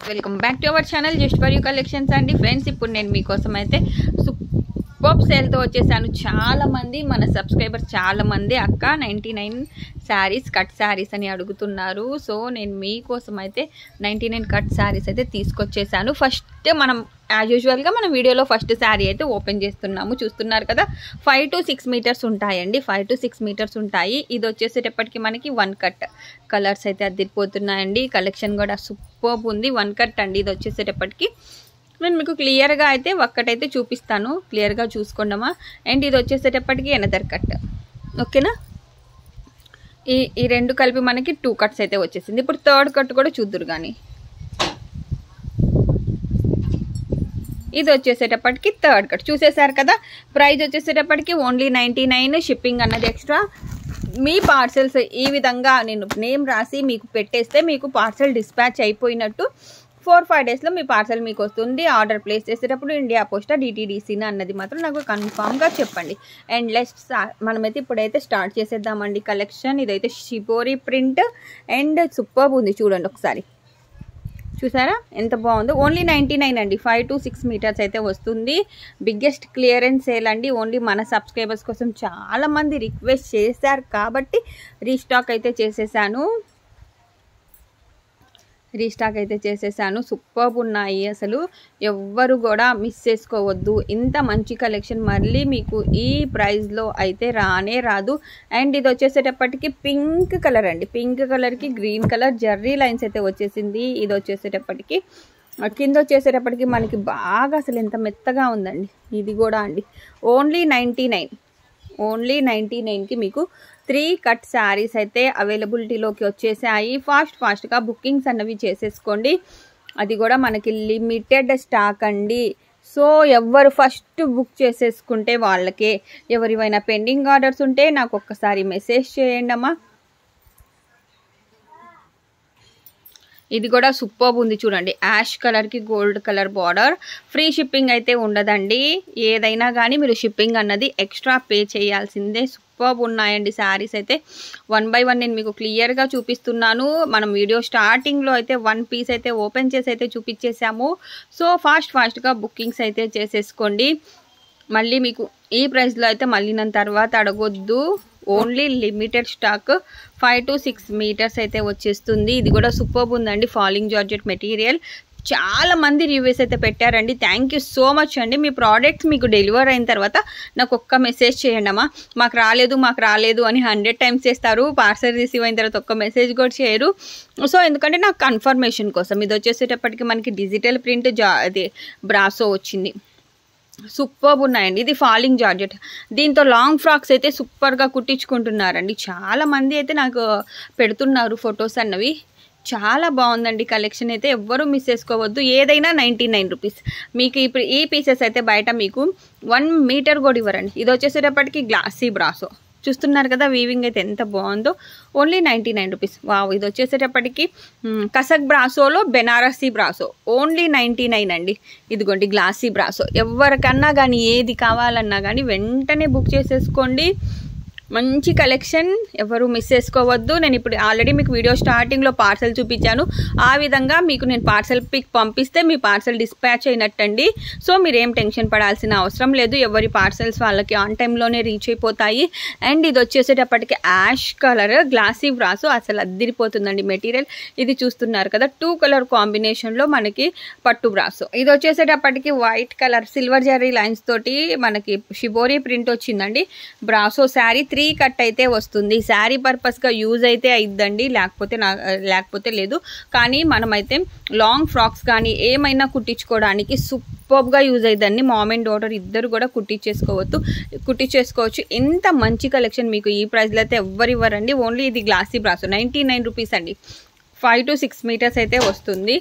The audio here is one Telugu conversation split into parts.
welcome back to our channel just for you collections అండి ఫ్రెండ్స్ ఇప్పుడు నేను మీకోసం అయితే సూపర్ సేల్తో వచ్చేసాను చాలా మంది మన సబ్స్క్రైబర్స్ చాలా మంది అక్క ninety nine sarees cut sarees అని అడుగుతున్నారు సో నేను మీకోసం అయితే నైంటీ నైన్ కట్ శారీస్ అయితే తీసుకొచ్చేసాను ఫస్ట్ మనం యాజ్ యూజువల్గా మన వీడియోలో ఫస్ట్ శారీ అయితే ఓపెన్ చేస్తున్నాము చూస్తున్నారు కదా ఫైవ్ టు సిక్స్ మీటర్స్ ఉంటాయండి ఫైవ్ టు సిక్స్ మీటర్స్ ఉంటాయి ఇది వచ్చేసేటప్పటికి మనకి వన్ కట్ కలర్స్ అయితే అదిరిపోతున్నాయండి కలెక్షన్ కూడా సూపర్ ఉంది వన్ కట్ అండి ఇది వచ్చేసేటప్పటికి నేను మీకు క్లియర్గా అయితే ఒక్కటైతే చూపిస్తాను క్లియర్గా చూసుకోండమా అండ్ ఇది వచ్చేసేటప్పటికి ఎనదర్ కట్ ఓకేనా ఈ ఈ రెండు కలిపి మనకి టూ కట్స్ అయితే వచ్చేసింది ఇప్పుడు థర్డ్ కట్ కూడా చూద్దురు కానీ ఇది వచ్చేసేటప్పటికి థర్డ్ కట్ చూసేశారు కదా ప్రైస్ వచ్చేసేటప్పటికి ఓన్లీ నైంటీ నైన్ షిప్పింగ్ అన్నది ఎక్స్ట్రా మీ పార్సెల్స్ ఈ విధంగా నేను నేమ్ రాసి మీకు పెట్టేస్తే మీకు పార్సెల్ డిస్పాచ్ అయిపోయినట్టు ఫోర్ ఫైవ్ డేస్లో మీ పార్సల్ మీకు వస్తుంది ఆర్డర్ ప్లేస్ చేసేటప్పుడు ఇండియా పోస్టా డిటీడీసీనా అన్నది మాత్రం నాకు కన్ఫామ్గా చెప్పండి అండ్ లెస్ మనమైతే ఇప్పుడైతే స్టార్ట్ చేసేద్దామండి కలెక్షన్ ఇదైతే షిబోరి ప్రింట్ అండ్ సూపర్ ఉంది చూడండి ఒకసారి చూసారా ఎంత బాగుందో ఓన్లీ నైంటీ నైన్ అండి ఫైవ్ టు సిక్స్ మీటర్స్ అయితే వస్తుంది బిగ్గెస్ట్ క్లియరెన్స్ సేల్ అండి ఓన్లీ మన సబ్స్క్రైబర్స్ కోసం చాలామంది రిక్వెస్ట్ చేశారు కాబట్టి రీస్టాక్ అయితే చేసేసాను రీస్టాక్ అయితే చేసేసాను సూపర్ ఉన్నాయి అసలు ఎవ్వరు కూడా మిస్ చేసుకోవద్దు ఇంత మంచి కలెక్షన్ మళ్ళీ మీకు ఈ ప్రైస్లో అయితే రానే రాదు అండ్ ఇది వచ్చేసేటప్పటికి పింక్ కలర్ అండి పింక్ కలర్కి గ్రీన్ కలర్ జర్రీ లైన్స్ అయితే వచ్చేసింది ఇది వచ్చేసేటప్పటికి కింద వచ్చేసేటప్పటికి మనకి బాగా అసలు ఎంత మెత్తగా ఉందండి ఇది కూడా అండి only ninety nine only ninety నైన్కి మీకు త్రీ కట్ శారీస్ అయితే అవైలబిలిటీలోకి వచ్చేసాయి ఫాస్ట్ ఫాస్ట్గా బుకింగ్స్ అన్నవి చేసేసుకోండి అది కూడా మనకి లిమిటెడ్ స్టాక్ అండి సో ఎవరు ఫస్ట్ బుక్ చేసేసుకుంటే వాళ్ళకే ఎవరివైనా పెండింగ్ ఆర్డర్స్ ఉంటే నాకు ఒక్కసారి మెసేజ్ చేయండి అమ్మా ఇది కూడా సూపర్ ఉంది చూడండి యాష్ కలర్కి gold colour border free shipping అయితే ఉండదండి ఏదైనా కానీ మీరు షిప్పింగ్ అన్నది ఎక్స్ట్రా పే చేయాల్సిందే సూపర్ ఉన్నాయండి శారీస్ అయితే వన్ బై వన్ నేను మీకు క్లియర్గా చూపిస్తున్నాను మనం వీడియో స్టార్టింగ్లో అయితే వన్ పీస్ అయితే ఓపెన్ చేసి అయితే చూపించేసాము సో ఫాస్ట్ ఫాస్ట్గా బుకింగ్స్ అయితే చేసేసుకోండి మళ్ళీ మీకు ఈ ప్రైస్లో అయితే మళ్ళీ నన్ను తర్వాత అడగొద్దు only limited stock five to six meters అయితే వచ్చేస్తుంది ఇది కూడా సూపర్ ఉందండి ఫాలింగ్ జార్జెట్ మెటీరియల్ చాలా మంది రివ్యూస్ అయితే పెట్టారండి థ్యాంక్ యూ సో మచ్ అండి మీ ప్రోడక్ట్స్ మీకు డెలివర్ అయిన తర్వాత నాకు ఒక్క మెసేజ్ చేయండి అమ్మా మాకు రాలేదు మాకు రాలేదు అని హండ్రెడ్ టైమ్స్ చేస్తారు పార్సల్ రిసీవ్ అయిన తర్వాత ఒక్క మెసేజ్ కూడా చేయరు సో ఎందుకంటే నాకు కన్ఫర్మేషన్ కోసం ఇది వచ్చేసేటప్పటికి మనకి డిజిటల్ ప్రింట్ జా అది బ్రాసో వచ్చింది సూపర్ ఉన్నాయండి ఇది ఫాలింగ్ జార్జెట్ దీంతో లాంగ్ ఫ్రాక్స్ అయితే సూపర్గా కుట్టించుకుంటున్నారండి చాలా మంది అయితే నాకు పెడుతున్నారు ఫొటోస్ అన్నవి చాలా బాగుందండి కలెక్షన్ అయితే ఎవ్వరూ మిస్ చేసుకోవద్దు ఏదైనా నైంటీ నైన్ రూపీస్ మీకు ఇప్పుడు ఈ పీసెస్ అయితే బయట మీకు వన్ మీటర్ కూడా ఇవ్వరండి ఇది వచ్చేసేటప్పటికి గ్లాసీ బ్రాసో చూస్తున్నారు కదా వీవింగ్ అయితే ఎంత బాగుందో only ninety nine rupees wow ఇది వచ్చేసేటప్పటికి కసక్ బ్రాసోలో Banarasi brasso only ninety nine అండి ఇదిగోండి గ్లాసీ బ్రాసో ఎవరికన్నా కానీ ఏది కావాలన్నా కానీ వెంటనే బుక్ చేసేసుకోండి మంచి కలెక్షన్ ఎవరు మిస్ చేసుకోవద్దు నేను ఇప్పుడు ఆల్రెడీ మీకు వీడియో స్టార్టింగ్లో పార్సల్ చూపించాను ఆ విధంగా మీకు నేను పార్సల్ పిక్ పంపిస్తే మీ పార్సల్ డిస్పాచ్ అయినట్టండి సో మీరేం టెన్షన్ పడాల్సిన అవసరం లేదు ఎవరి పార్సల్స్ వాళ్ళకి ఆన్ టైంలోనే రీచ్ అయిపోతాయి అండ్ ఇది వచ్చేసేటప్పటికి యాష్ కలర్ గ్లాసీ వ్రాసు అసలు అద్దిరిపోతుందండి మెటీరియల్ ఇది చూస్తున్నారు కదా టూ కలర్ కాంబినేషన్లో మనకి పట్టు బ్రాసు ఇది వచ్చేసేటప్పటికి white colour silver zari lines తోటి మనకి షిబోరి ప్రింట్ వచ్చిందండి బ్రాసో శారీ త్రీ కట్ అయితే వస్తుంది శారీ పర్పస్గా యూజ్ అయితే అయిద్దండి లేకపోతే నా లేకపోతే లేదు కానీ మనమైతే లాంగ్ ఫ్రాక్స్ కానీ ఏమైనా కుట్టించుకోవడానికి సూపర్గా యూజ్ అయ్యిందండి మామ్ అండ్ డాటర్ ఇద్దరు కూడా కుట్టించేసుకోవచ్చు కుట్టించేసుకోవచ్చు ఎంత మంచి కలెక్షన్ మీకు ఈ ప్రైస్లో అయితే ఎవ్వరు ఇవ్వరండి ఓన్లీ ఇది glossy brasso ninety nine rupees అండి ఫైవ్ టు సిక్స్ మీటర్స్ అయితే వస్తుంది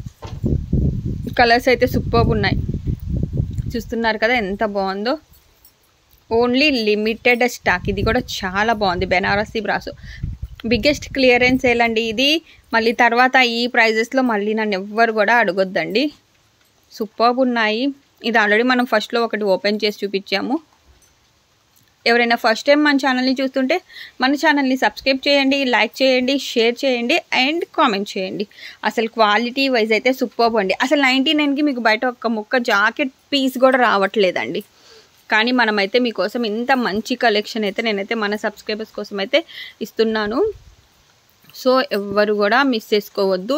కలర్స్ అయితే సూపర్ ఉన్నాయి చూస్తున్నారు కదా ఎంత బాగుందో ఓన్లీ లిమిటెడ్ స్టాక్ ఇది కూడా చాలా బాగుంది Banarasi brasso biggest clearance sale అండి ఇది మళ్ళీ తర్వాత ఈ ప్రైజెస్లో మళ్ళీ నన్ను ఎవ్వరు కూడా అడగొద్దండి సూపర్ ఉన్నాయి ఇది ఆల్రెడీ మనం ఫస్ట్లో ఒకటి ఓపెన్ చేసి చూపించాము ఎవరైనా ఫస్ట్ టైం మన ఛానల్ని చూస్తుంటే మన ఛానల్ని సబ్స్క్రైబ్ చేయండి లైక్ చేయండి షేర్ చేయండి అండ్ కామెంట్ చేయండి అసలు క్వాలిటీ వైజ్ అయితే సూపర్ అండి అసలు నైంటీ నైన్కి మీకు బయట ఒక ముక్క జాకెట్ పీస్ కూడా రావట్లేదండి కానీ మనమైతే మీకోసం ఇంత మంచి కలెక్షన్ అయితే నేనైతే మన సబ్స్క్రైబర్స్ కోసం అయితే ఇస్తున్నాను సో ఎవ్వరు కూడా మిస్ చేసుకోవద్దు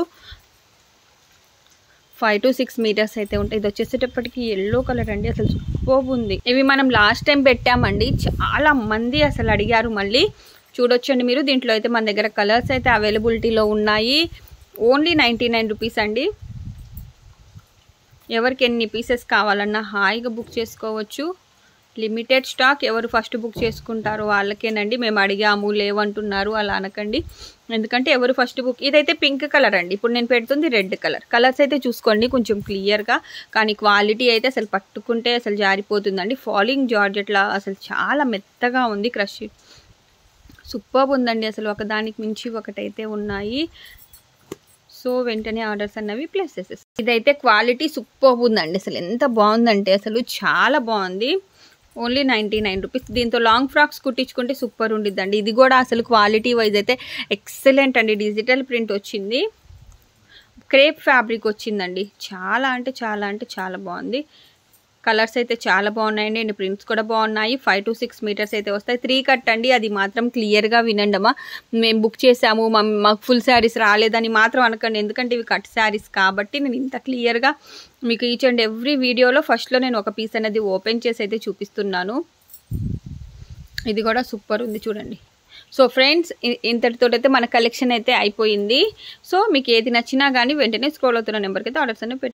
ఫైవ్ టు సిక్స్ మీటర్స్ అయితే ఉంటాయి ఇది వచ్చేసేటప్పటికి ఎల్లో కలర్ అండి అసలు సూపర్ ఉంది ఇవి మనం లాస్ట్ టైం పెట్టామండి చాలా మంది అసలు అడిగారు మళ్ళీ చూడొచ్చండి మీరు దీంట్లో అయితే మన దగ్గర కలర్స్ అయితే అవైలబిలిటీలో ఉన్నాయి ఓన్లీ నైంటీ నైన్ రూపీస్ అండి ఎవరికి ఎన్ని పీసెస్ కావాలన్నా హాయిగా బుక్ చేసుకోవచ్చు లిమిటెడ్ స్టాక్ ఎవరు ఫస్ట్ బుక్ చేసుకుంటారో వాళ్ళకేనండి మేము అడిగాము లేవంటున్నారు అలా అనకండి ఎందుకంటే ఎవరు ఫస్ట్ బుక్ ఇదైతే పింక్ కలర్ అండి ఇప్పుడు నేను పెడుతుంది రెడ్ కలర్ కలర్స్ అయితే చూసుకోండి కొంచెం క్లియర్గా కానీ క్వాలిటీ అయితే అసలు పట్టుకుంటే అసలు జారిపోతుందండి ఫాలింగ్ జార్జెట్లా అసలు చాలా మెత్తగా ఉంది క్రష్ సూపర్ ఉందండి అసలు ఒకదానికి మించి ఒకటైతే ఉన్నాయి సో వెంటనే ఆర్డర్స్ అన్నవి ప్లేస్ చేసేసి ఇదైతే క్వాలిటీ సూపర్ ఉందండి అసలు ఎంత బాగుందంటే అసలు చాలా బాగుంది ఓన్లీ నైంటీ నైన్ రూపీస్ దీంతో లాంగ్ ఫ్రాక్స్ కుట్టించుకుంటే సూపర్ ఉండిద్దండి ఇది కూడా అసలు క్వాలిటీ వైజ్ అయితే ఎక్సలెంట్ అండి డిజిటల్ ప్రింట్ వచ్చింది క్రేప్ ఫ్యాబ్రిక్ వచ్చిందండి చాలా అంటే చాలా అంటే చాలా బాగుంది కలర్స్ అయితే చాలా బాగున్నాయండి అండ్ ప్రింట్స్ కూడా బాగున్నాయి ఫైవ్ టు సిక్స్ మీటర్స్ అయితే వస్తాయి త్రీ కట్ అండి అది మాత్రం క్లియర్గా వినండి అమ్మా మేము బుక్ చేసాము మాకు ఫుల్ శారీస్ రాలేదని మాత్రం అనకండి ఎందుకంటే ఇవి కట్ శారీస్ కాబట్టి నేను ఇంత క్లియర్గా మీకు ఈచ్ అండ్ ఎవ్రీ వీడియోలో ఫస్ట్లో నేను ఒక పీస్ అనేది ఓపెన్ చేసి అయితే చూపిస్తున్నాను ఇది కూడా సూపర్ ఉంది చూడండి సో ఫ్రెండ్స్ ఇంతటితో అయితే మన కలెక్షన్ అయితే అయిపోయింది సో మీకు ఏది నచ్చినా కానీ వెంటనే స్క్రోల్ అవుతున్న నెంబర్కి అయితే ఆర్డర్స్ అనేవి